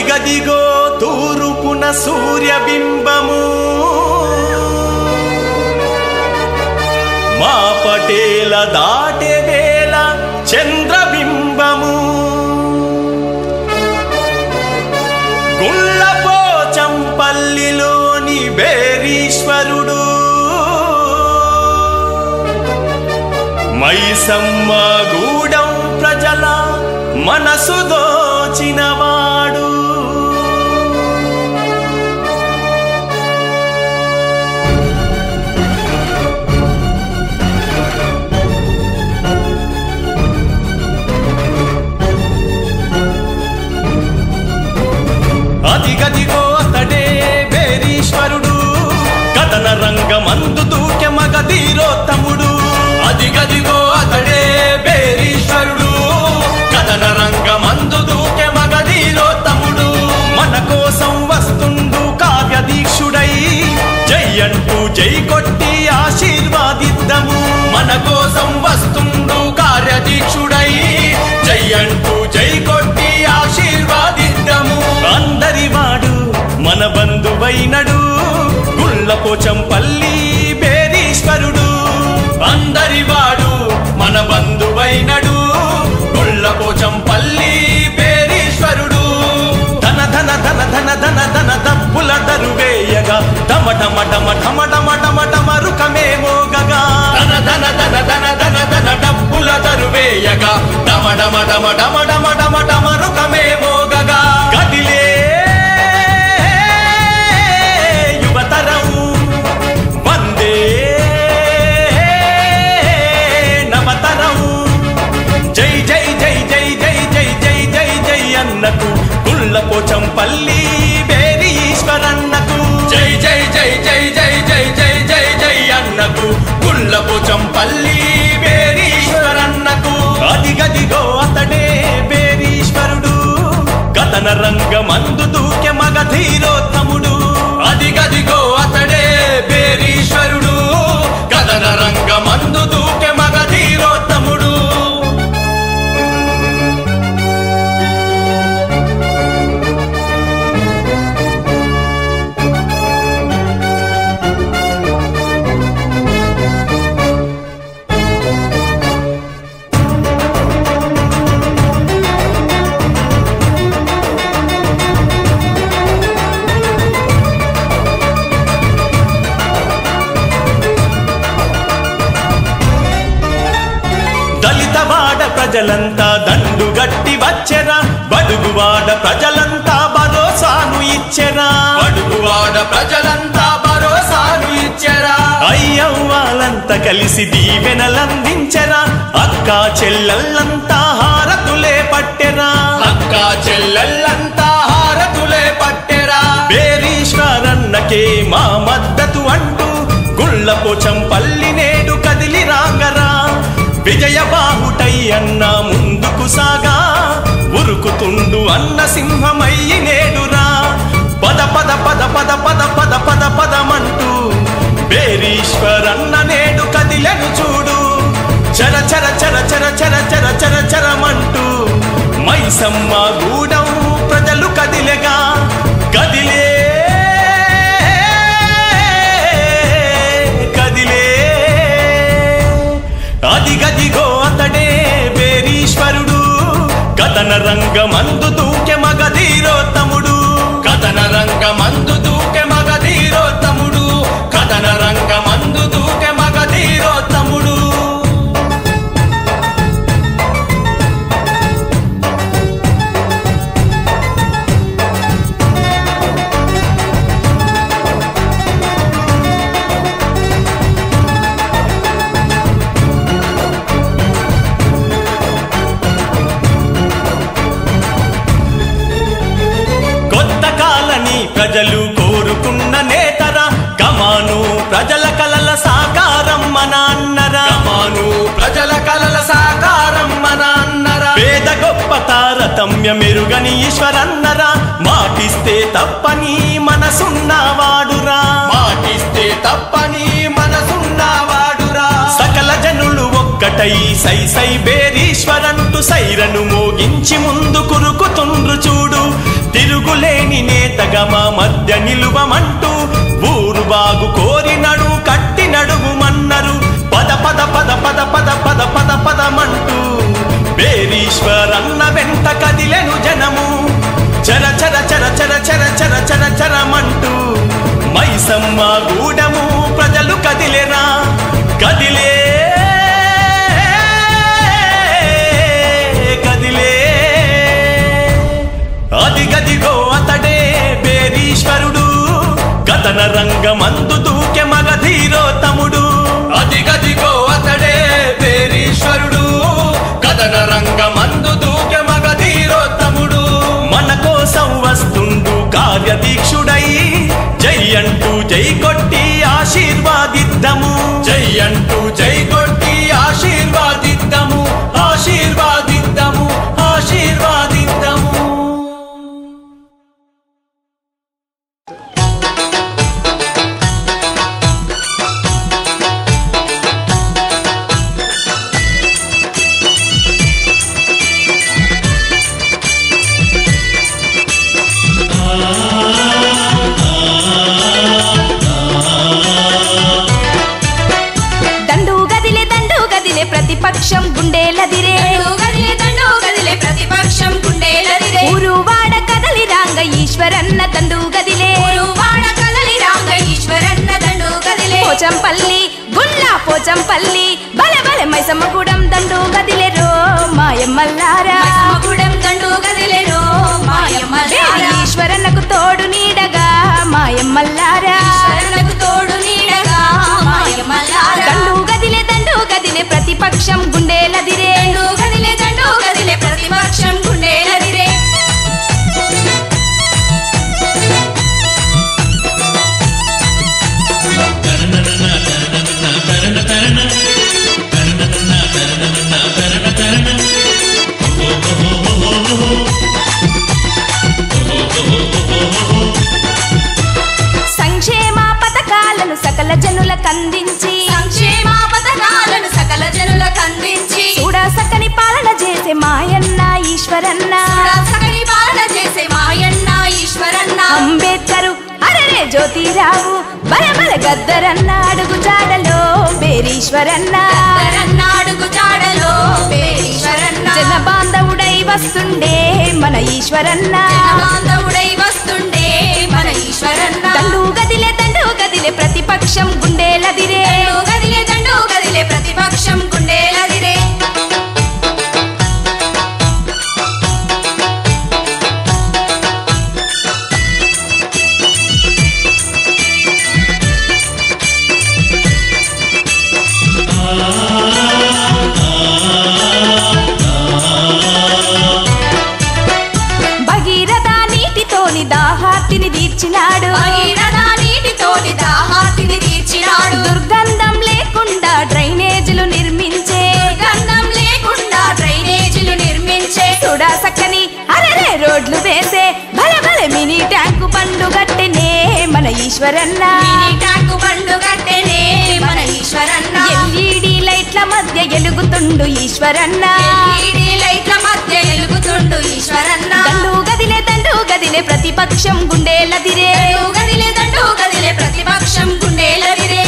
అదిగదిగో తూరుపున సూర్యబింబము మా పటేల దాటే వేళ చంద్రబింబము గుళ్ళపోచంపల్లిలోని బేరీశ్వరుడు మైసమ్మ గూడెం ప్రజల మనసు దోచినవాడు అదిగదిగో అతడే బేరీశ్వరుడు కథన రంగమందు దూకె మగధీరోత్తముడు అదిగదిగో అతడే బేరీశ్వరుడు కథన రంగమందు దూకె మగధీరోత్తముడు మన కోసం వస్తుండు కావ్య దీక్షుడై జై అంటూ జై కొట్టి ఆశీర్వాదిద్దము మన కోసం వస్తుండు కార్యదీక్షుడై జై అంటూ జై కొట్టి ఆశీర్వాదిద్దము అందరి వాడు మన బంధువైనడు గుళ్ళపోచంపల్లి బేరీశ్వరుడు అందరి వాడు మన బంధువైనడు గుళ్ళపోచంపల్లి బేరీశ్వరుడు ధన ధన ధన ధన ధన ధన దప్పుల దరువేయగా డమ డమ డమ డమ డమ డమ డమ రుకమే మోగగా ధన ధన ధన ధన ధన ధన డప్పుల దరువేయగా డమ డమ డమ డమ డమ డమ డమ రుకమే మోగగా గదిలే యువతరం వందే నవతరం జై జై జై జై జై జై జై జై జై అన్నకు గుళ్ళపోచంపల్లి బేరి ఈశ్వరన్నకు జై జై జై జై జై జై జై జై జై అన్నకు గుళ్ళపోచంపల్లి బేరి ఈశ్వరన్నకు అదిగదిగో అతడే బేరీశ్వరుడు కథన రంగమందు దూకె మగధీరోత్తముడు అదిగదిగో అతడే బేరీశ్వరుడు కథన రంగమందు దూకె మగధీరోత్తముడు దళితవాడ ప్రజలంతా దండుగట్టి వచ్చెరా బడుగువాడ ప్రజలంతా భరోసాను ఇచ్చెరా అడుగువాడ ప్రజలంతా భరోసాను ఇచ్చెరా అయ్యవ్వాలంతా కలిసి దీవెనలందించెరా అక్క చెల్లెళ్ళంతా హారతులే పట్టెరా అక్క చెల్లెళ్ళంతా హారతులే పట్టెరా బేరీశ్వరన్నకే మా మద్దతు అంటూ గుళ్ళపోచంపల్లి నేడు కదిలి రాగరా విజయ బాహుటై అన్న ముందుకు సాగా ఉరుకుతుండు అన్న సింహమయ్యి నేడురా పద పద పద పద పద పద పద పదమంటూ బేరీశ్వరన్న నేడు కదిలను చూడు చర చర చర చర చర చర చర చరమంటూ మైసమ్మ గూడెం ప్రజలు కదిలెగా కదిలే కదిలే అదిగదిగో అతడే బేరీశ్వరుడు కథన రంగమందు దూకె మగధీరోత్తముడు కథన రంగమందు దూకె మగధీరోత్తముడు కథన రంగమందు దూకె మగధీరోత్తముడు కొత్త కాలని ప్రజలు కోరుకున్న నేతర కమాను ప్రజల కలల సాకారం మన అన్నరా మాను ప్రజల కలల సాకారం మన అన్నరా పేద గొప్ప తారతమ్య మెరుగని ఈశ్వరన్నరా మాటిస్తే తప్పని మనసున్నవాడురా మాటిస్తే తప్పని మనసున్నవాడురా సకల జనులు ఒక్కటై సై సై బేరీశ్వరంటూ సైరను మోగించి ముందు కురుకుతుండ్రు చూడు తిరుగులే అండగా మా మధ్య నిలువమంటూ ఊరు బాగు కోరినడు కట్టి నడువు మన్నరు పద పద పద పద పద పద పద పదమంటూ బేరీశ్వరన్న వెంట కదిలెను జనము చర చర చర చర చర చర చర చరమంటూ మైసమ్మ గూడము ప్రజలు కదిలెనా కదిలే కదిలే అదిగదిగో అతడే బేరీశ్వరుడు కథన రంగమందు దూకె మగధీరో తముడు అదిగదిగో అతడే పేరీశ్వరుడు కథన రంగమందు దూకె మగధీరోత్తముడు మన కోసం వస్తుండు కార్యదీక్షుడై జై అంటూ జై కొట్టి ఆశీర్వాదిద్దము జై అంటూ జై కొట్టి ఆశీర్వాదిద్దము ఆశీర్వాదిద్దము ఆశీర్వాదిద్దము దండు గదిలే దండు గదిలే ప్రతిపక్షం గుండేలదిరే దండు గదిలే దండు గదిలే ప్రతిపక్షం గుండేలదిరే ఊరు వాడ కదలి రాంగ ఈశ్వరన్న దండు గదిలే ఊరు వాడ కదలి రాంగ ఈశ్వరన్న దండు గదిలే పోచంపల్లి గుండ్లా పోచంపల్లి బలె బలె మైసమ్మగూడెం దండు గదిలే రో మాయమ్మల్లారా మైసమ్మగూడెం దండు గదిలే రో మాయమ్మలారా ఈశ్వరన్నకు తోడు నీడగా మాయమ్మల్లారా ఈశ్వరన్నకు తోడు నీడగా మాయమ్మలారా దండు గదిలే దండు గదిలే ప్రతిపక్షం గుండేలదిరే దండు గదిలే దండు గదిలే ప్రతిపక్షం గుండేలదిరే సంక్షేమ పథకాలను సకల జనులకు అందించి సంక్షేమ పథకాలను సకల జనులకు అందించి చూడ సకని పాలన చేసే మాయన్న ఈశ్వరన్న చూడ సకలి పాలన చేసే మాయన్న ఈశ్వరన్న అంబేద్కరు అరరే జ్యోతిరావు బల బల గద్దరన్న అడుగు జాడలో బేరీశ్వరన్న అడుగు చాడలో పేరీశ్వరన్న జన బాంధవుడై వస్తుండే మన ఈశ్వరన్న బాంధవుడై వస్తుండే మన ఈశ్వరన్న దండు గదిలే దండు గదిలే ప్రతిపక్షం గుండేలదిరే దండు గదిలే దండు గదిలే ప్రతిపక్షం గుండేలదిరే భగీరథ నీటితోని దాహార్తిని తీర్చినాడు భగీరథ నీటితోటి దాహార్తిని తీర్చినాడు దుర్గంధం లేకుండా డ్రైనేజీలు నిర్మించే గంధం లేకుండా డ్రైనేజీలు నిర్మించే చూడా సక్కని అరరే రోడ్లు వేసే భల భల మినీ ట్యాంకు పండు గట్టెనే మన ఈశ్వరన్న మినీ ట్యాంకు బండు కట్టెనే మన ఈశ్వరన్న ఎల్ఈడి లైట్ల మధ్య ఎలుగుతుండు ఈశ్వరన్న ఎల్ఈడి లైట్ల మధ్య వెలుగుతుండు ఈశ్వరన్న దండు గదిలే దండు గదిలే ప్రతిపక్షం గుండేలదిరే దండు గదిలే దండు గదిలే ప్రతిపక్షం గుండేలదిరే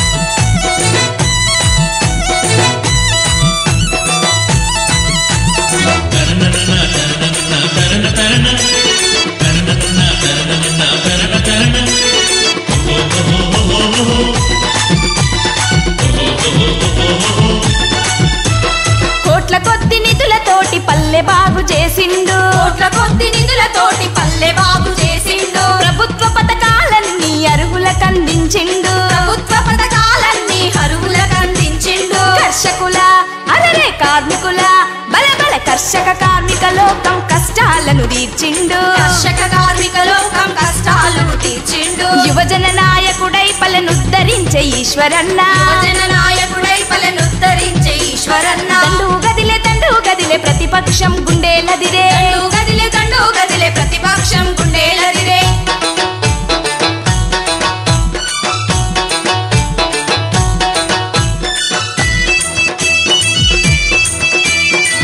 కోట్ల కొద్ది నిధులతోటి పల్లె బాగు చేసిండు కోట్ల కొద్ది నిధులతోటి పల్లె బాగు చేసిండు ప్రభుత్వ పథకాలన్నీ అర్హులకు అందించిండు ప్రభుత్వ పథకాలన్నీ హరువులకు అందించిండు కర్షకుల అరరే కార్మికుల బల బల కర్షక కార్మిక లోకం కష్టాలను తీర్చిండు కర్షక కార్మిక లోకం కష్టాలు తీర్చిండు యువజన నాయకుడై పలనుద్ధరించే ఈశ్వరన్న యువజన నాయకుడై పలనుద్ధరించే ఈశ్వరన్న దండు గదిలే దండు గదిలే ప్రతిపక్షం గుండేలదిరే దండు గదిలే దండు గదిలే ప్రతిపక్షం గుండేలదిరే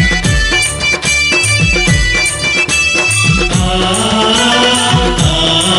ఆ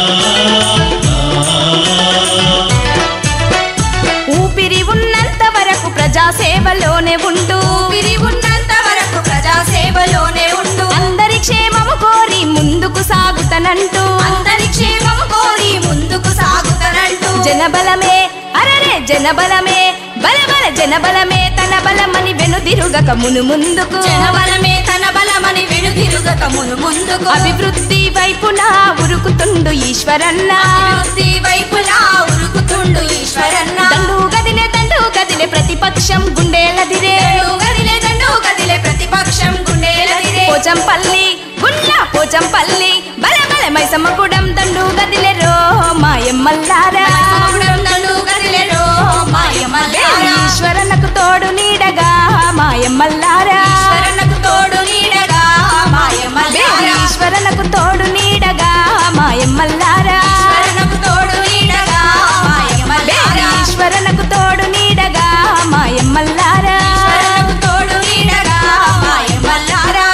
ఉంటూ ఊపిరి ఉన్నంత వరకు ప్రజా సేవలోనే ఉండు అందరి క్షేమము కోరి ముందుకు సాగుతనంటూ అందరి క్షేమము కోరి ముందుకు సాగుతానంటూ జనబలమే అరరే జనబలమే బలబల జనబలమే తన బలమని వెనుదిరుగక మును ముందుకు జనబలమే తన బలమని వెనుదిరుగక మును ముందుకు అభివృద్ధి వైపున ఉరుకుతుండు ఈశ్వరన్న అభివృద్ధి వైపులా ఉరుకుతుండు ఈశ్వరన్న దండు గదిలే దండు గదిలే ప్రతిపక్షం గుండెలదిరే దండు గదిలే దండు గదిలే ప్రతిపక్షం గుండెలదిరే పోచంపల్లి గుండ్ల పోచంపల్లి బల బల మైసమ్మగూడెం దండు గదిలే రో మాయమ్మల్లారా మైసమ్మగూడెం దండు గదిలే రో మాయమ్మల్లారా. ఈశ్వరనకు తోడు నీడగా మాయమ్మల్లారా ఈశ్వరన్నకు తోడు నీడగా మాయమ్మల్లారా. ఈశ్వరనకు తోడు నీడగా మాయమ్మల్లారా ఈశ్వరన్నకు తోడు నీడగా మాయమ్మల్లారా. ఈశ్వరనకు తోడు నీడగా మాయమ్మల్లారా ఈశ్వరన్నకు తోడు నీడగా మాయమ్మల్లారా.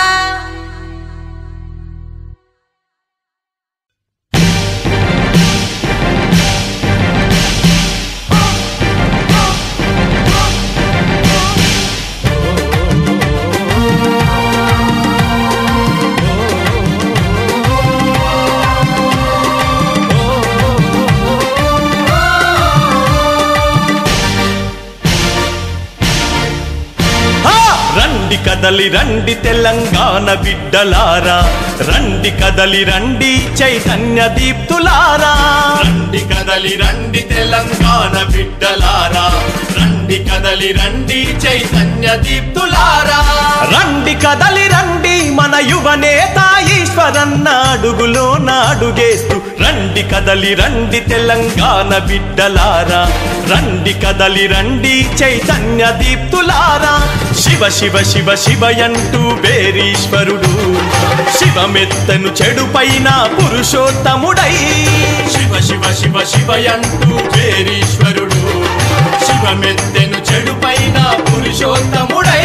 హా! రండి కదలి రండి తెలంగాణ బిడ్డలారా రండి కదలి రండి చైతన్య దీప్తులారా రండి కదలి రండి తెలంగాణ బిడ్డలారా రండి కదలి రండి చైతన్య దీప్తులారా రండి కదలి రండి మన యువ నేత ఈశ్వరన్న అడుగులో నాడుగేస్తూ రండి కదలి రండి తెలంగాణ బిడ్డలారా రండి కదలి రండి చైతన్య దీప్తులారా శివ శివ శివ శివయంటూ బేరీశ్వరుడు శివమెత్తను చెడు పైన పురుషోత్తముడై శివ శివ శివ శివయంటూ బేరీశ్వరుడు శివమెత్తెను చెడు పైన పురుషోత్తముడై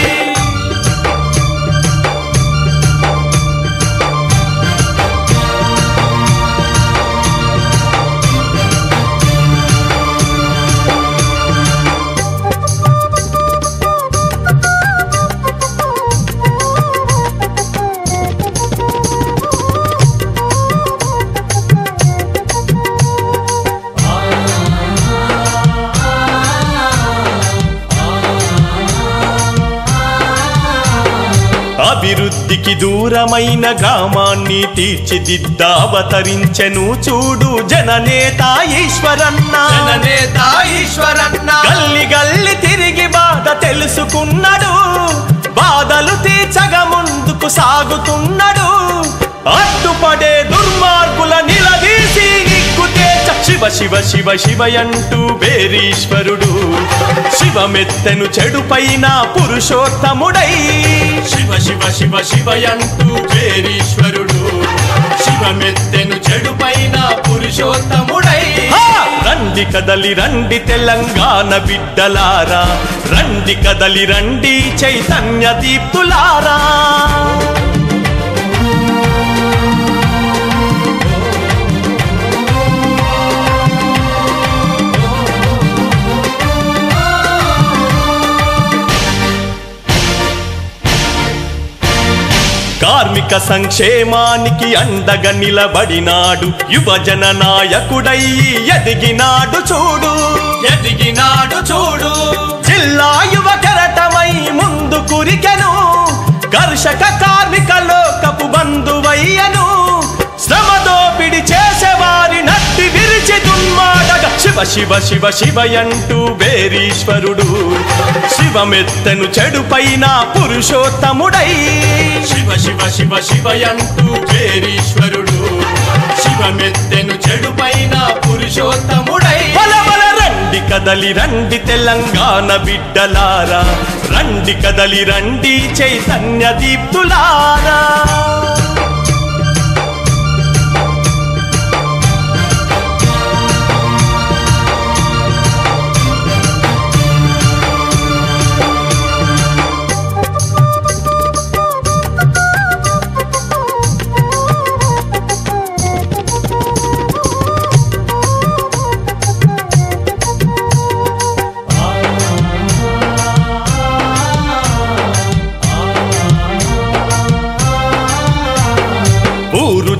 అభివృద్ధికి దూరమైన గ్రామాన్ని తీర్చిదిద్ద అవతరించెను చూడు జననేత ఈశ్వరన్న జననేత ఈశ్వరన్న గల్లి గల్లి తిరిగి బాధ తెలుసుకున్నాడు బాధలు తీర్చగా ముందుకు సాగుతున్నాడు అడ్డుపడే దుర్మార్గుల నిలదీసి నిక్కుతే శివ శివ శివ శివయంటూ బేరీశ్వరుడు శివమెత్తెను చెడు పైన పురుషోత్తముడై శివ శివ శివ శివయంటూ బేరీశ్వరుడు శివమెత్తెను చెడు పైన పురుషోత్తముడై రండి కదలి రండి తెలంగాణ బిడ్డలారా రండి కదలి రండి చైతన్య దీప్తులారా కార్మిక సంక్షేమానికి అండగా నిలబడినాడు యువజన నాయకుడై ఎదిగినాడు చూడు ఎదిగినాడు చూడు జిల్లా యువ కెరటమై ముందు కురికెను కర్షక కార్మిక లోకపు బంధువయ్యను శ్రమ దోపిడి చేసేవారి నట్టి విరిచి దున్మాడగా శివ శివ శివ శివయంటూ బేరీశ్వరుడు శివమెత్తను చెడు పైన పురుషోత్తముడై శివ శివ శివ శివయంటూ బేరీశ్వరుడు శివమెత్తెను చెడు పైన పురుషోత్తముడై బల బల రండి కదలి రండి తెలంగాణ బిడ్డలారా రండి కదలి రండి చైతన్య దీప్తులారా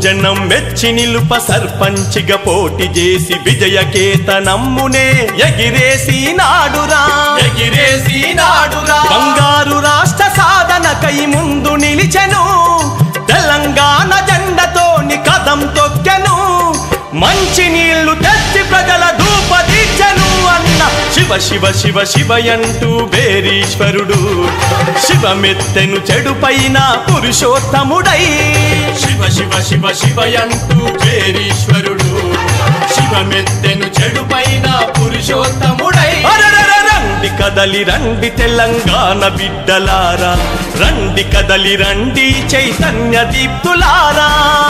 జనం మెచ్చి నిలుప సర్పంచిగా పోటీ చేసి విజయకేతనమ్మునే ఎగిరేసి నాడురా ఎగిరేసి నాడురా బంగారు రాష్ట్ర సాధనకై ముందు నిలిచెను తెలంగాణ జెండతోని కదం తొక్కెను మంచి నీళ్లు తెచ్చి ప్రజల ధూపదీర్చెను అన్న శివ శివ శివ శివయంటూ బేరీశ్వరుడు శివమెత్తెను చెడు పైన పురుషోత్తముడై శివ శివ శివ శివయంటూ చేరీశ్వరుడు శివమెత్తెను చెడు పైన పురుషోత్తముడై అరరర రండి కదలి రండి తెలంగాణ బిడ్డలారా రండి కదలి రండి చైతన్య దీప్తులారా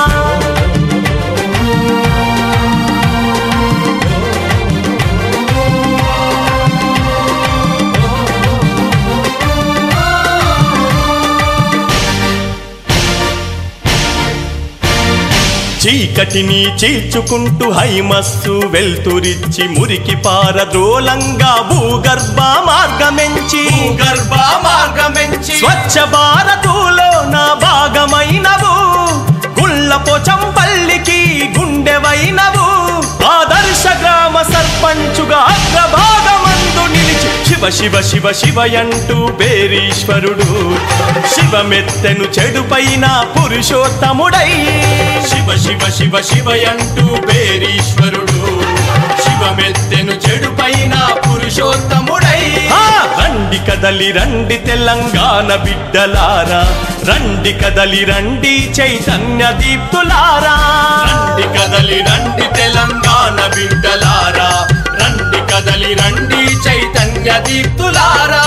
చీకటిని చీల్చుకుంటూ హైమస్సు వెల్తురిచ్చి మురికి పారద్రోలంగా భూగర్భ మార్గమెంచి గర్భ మార్గమెంచి స్వచ్ఛ భారతులో నా భాగమైనవు గుళ్ళ పోచంపల్లికి గుండెవైనవు ఆదర్శ గ్రామ సర్పంచుగా అగ్రభాగమందు నిలిచి శివ శివ శివ శివయంటూ బేరీశ్వరుడు శివమెత్తెను చెడు పైన పురుషోత్తముడై శివ శివ శివ శివయంటూ పేరీశ్వరుడు శివమెత్తెను చెడు పైన పురుషోత్తముడై ఆ, రండి కదలి రండి తెలంగాణ బిడ్డలారా రండి కదలి రండి చైతన్య దీప్తులారా రండి కదలి రండి తెలంగాణ బిడ్డలారా రండి కదలి రండి చైతన్య దీప్తులారా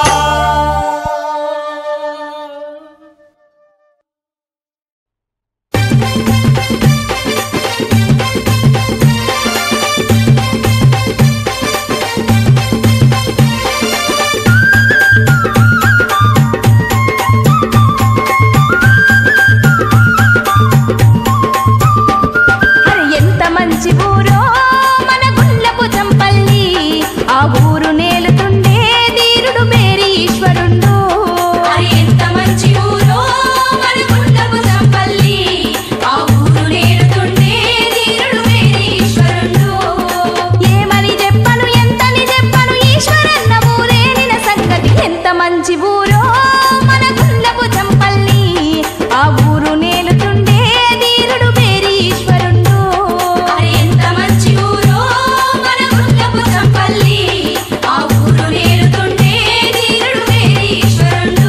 అరే ఎంత మంచి ఊరో మన గుండ్లపు చంపల్లి ఆ ఊరు నేలుతుండే ధీరుడు బేరి ఈశ్వరుండు మరి ఎంత మంచి ఊరో మన గుండపు సంపల్లి ఆ ఊరు నేడుతుండే ధీరుడు వీరీశ్వరుడు ఏమని చెప్పను ఎంతని చెప్పను ఈశ్వరన్న ఊరేలిన సంగతి ఎంత మంచి ఊరో మన గుండ్లపు చంపల్లి ఆ ఊరు నేలుతుండే ధీరుడు బేరి ఈశ్వరుండు మరి ఎంత మంచి ఊరో మన గుండపు సంపల్లి ఆ ఊరు నేడుతుండే ధీరుడు వీరీశ్వరుడు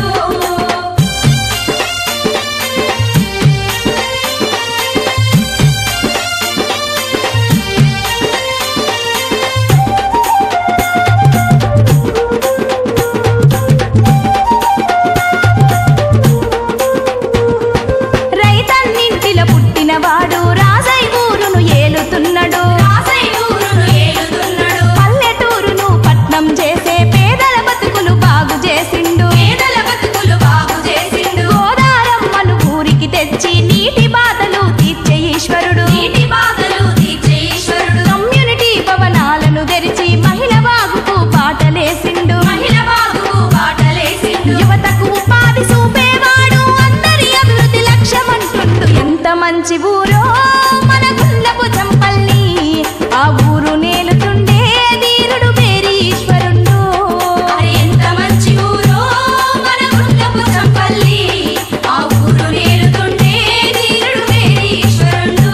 రైతన్నింటిలో పుట్టినవాడు రాజై ఊరును ఏలుతున్నాడు రాసై ఊరును ఏలుతున్నాడు పల్లెటూరును పట్నం చేసే పేదల బతుకులు బాగు చేసిండు పేదల బతుకులు బాగు చేసిండు గోదారమ్మను ఊరికి తెచ్చి నీటి బాధలు తీర్చే ఈశ్వరుడు నీటి బాధలు తీర్చే ఈశ్వరుడు కమ్యూనిటీ భవనాలను తెరిచి మహిళ బాగుకు పాటలేసిండు మహిళ బాగుకు బాటలేసిండు యువతకు ఉపాధి చూపేవాడు అందరి అభివృద్ధి లక్ష్యమంటుండు ఎంత మంచి ఊరో మన గుండ్లపు చంపల్లి ఆ ఊరు నేలుతుండే ధీరుడు బేరి ఈశ్వరుండు మరి ఎంత మంచి ఊరో మన గుండపు చంపల్లి ఆ ఊరు నేడుతుండే ధీరుడు వీరీశ్వరుడు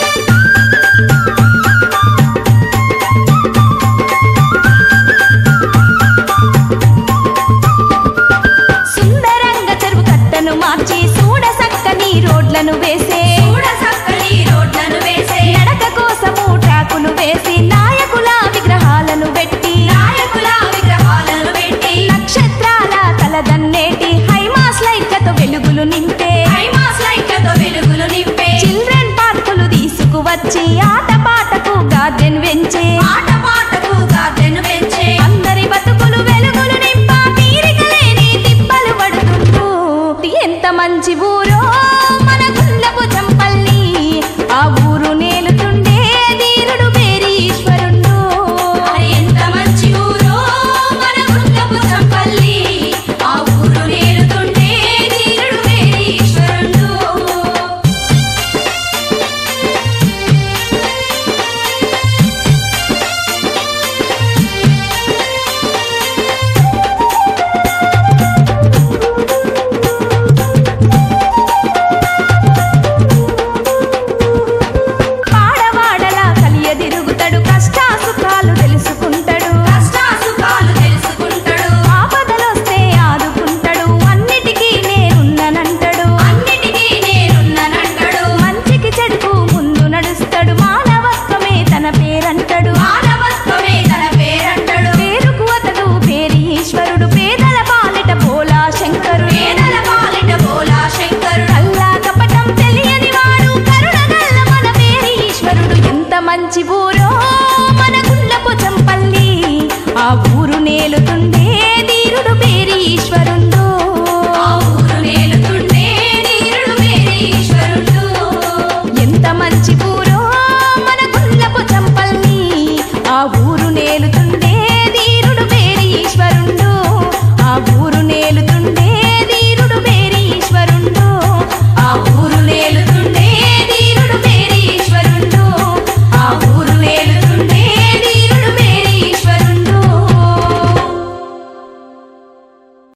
ఆ నేలుతుండే ధీరుడు పేరి ఈశ్వరుండు